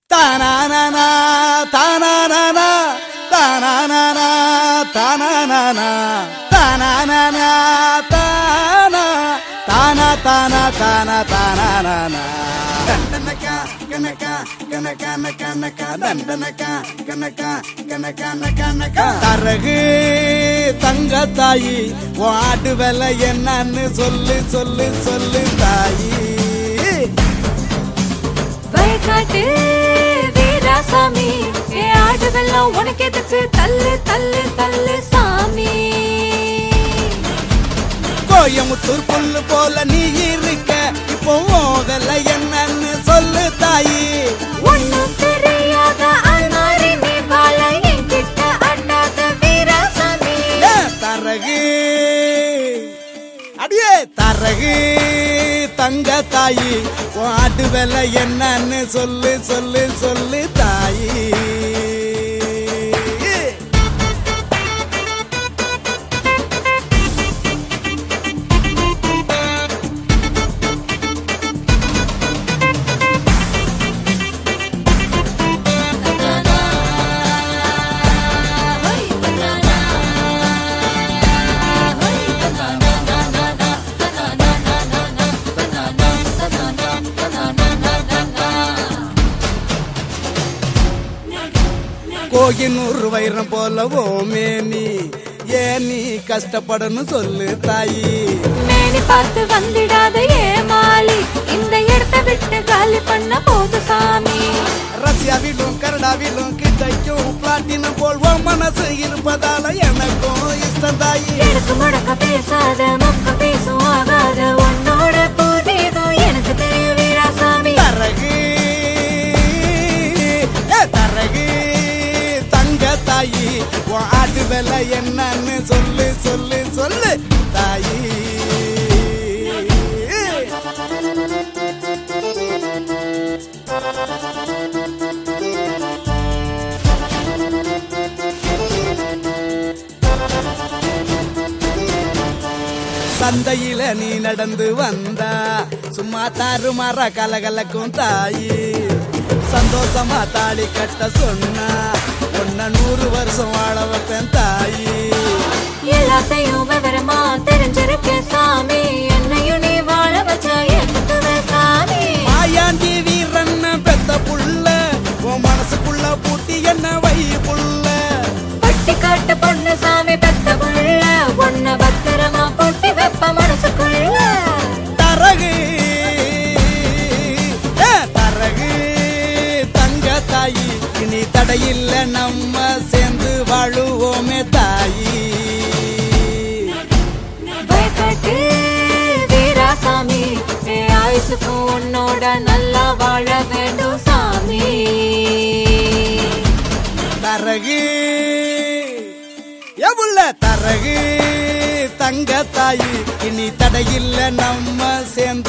தானானா தானானா தானானா தானானா தானானா தானா தானா தானா தானா தானானா தண்டனக்கா கனக்கா கனக்கா நக்கா நக்கா தண்டனக்கா கனக்கா கனக்கா நக்கா நக்கா தரகு தங்க தாயி வாடு வெலை என்னன்னு சொல்லு சொல்லு சொல்லு தாயி வயக்காட்டு வீராசாமி ஏ ஆடு வெள்ளம் உனக்கு எதுக்கு தள்ளு தள்ளு தள்ளு சாமி கோயமுத்தூர் புல்லு போல நீ இருக்க இப்போ உன் வெலை என்னன்னு சொல்லு தாயி ஒண்ணும் தெரியாத அல்மாரி நீ வாழ என்கிட்ட அண்ணாத வீராசாமி ஏ தரகு அடியே தரகு தங்க தாயி உன் ஆட்டு வெலை என்னன்னு சொல்லு சொல்லு சொல்லு தாயி கோகினூர் வைரம் போல ஓமேனி ஏன் நீ கஷ்டப்படணும் சொல்லு தாயி மேனி பார்த்து வந்திடாத ஏமாளி இந்த இடத்தை விட்டு காலி பண்ண போது சாமி ரஷ்யாவிலும் கனடாவிலும் கிடைக்கும் பிளாட்டினம் போல் உன் மனசு இருப்பதால எனக்கும் இஷ்டம் தாயி எனக்கு முடக்க பேசாத மொக்க பேசும் ஆகாத உன்னோட பூர்வீகம் எனக்கு தெரியும் வீராசாமி தரகு ஏ தரகு தங்க தாயி உன் ஆட்டு வெலை என்னன்னு சொல்லு சொல்லு சொல்லு தாயி சந்தையில நீ நடந்து வந்தா சும்மா தாறுமாறா கலகலக்கும் தாயி சந்தோஷமா தாலி கட்ட சொன்னா உன்ன நூறு வருஷம் வாழ வைப்பேன் தாயி எல்லாத்தையும் விவரமா தெரிஞ்சிருக்க சாமி என்னையும் நீ வாழ வச்ச ஏத்துக்குவ சாமி மாயாண்டி வீரன் பெத்த புள்ள உன் மனசுக்குள்ள பூட்டி என்ன வை புள்ள பட்டி காட்டு பொண்ணு சாமி பெத்த புள்ள உன்னை பத்திரமா பொட்டி வெப்ப மனசுக்குள்ள தரகு ஏ, தரகு தங்க தாயி இனி தடையில்ல நம்ம சேர்ந்து வாழுவோமே தாயி பயக்காட்டு வீராசாமி ஏ ஆயுசுக்கும் உன்னோட நல்லா வாழ வேண்டும் சாமி தரகு எவுள்ள தரகு தங்க தாயி இனி தடையில்ல நம்ம சேர்ந்து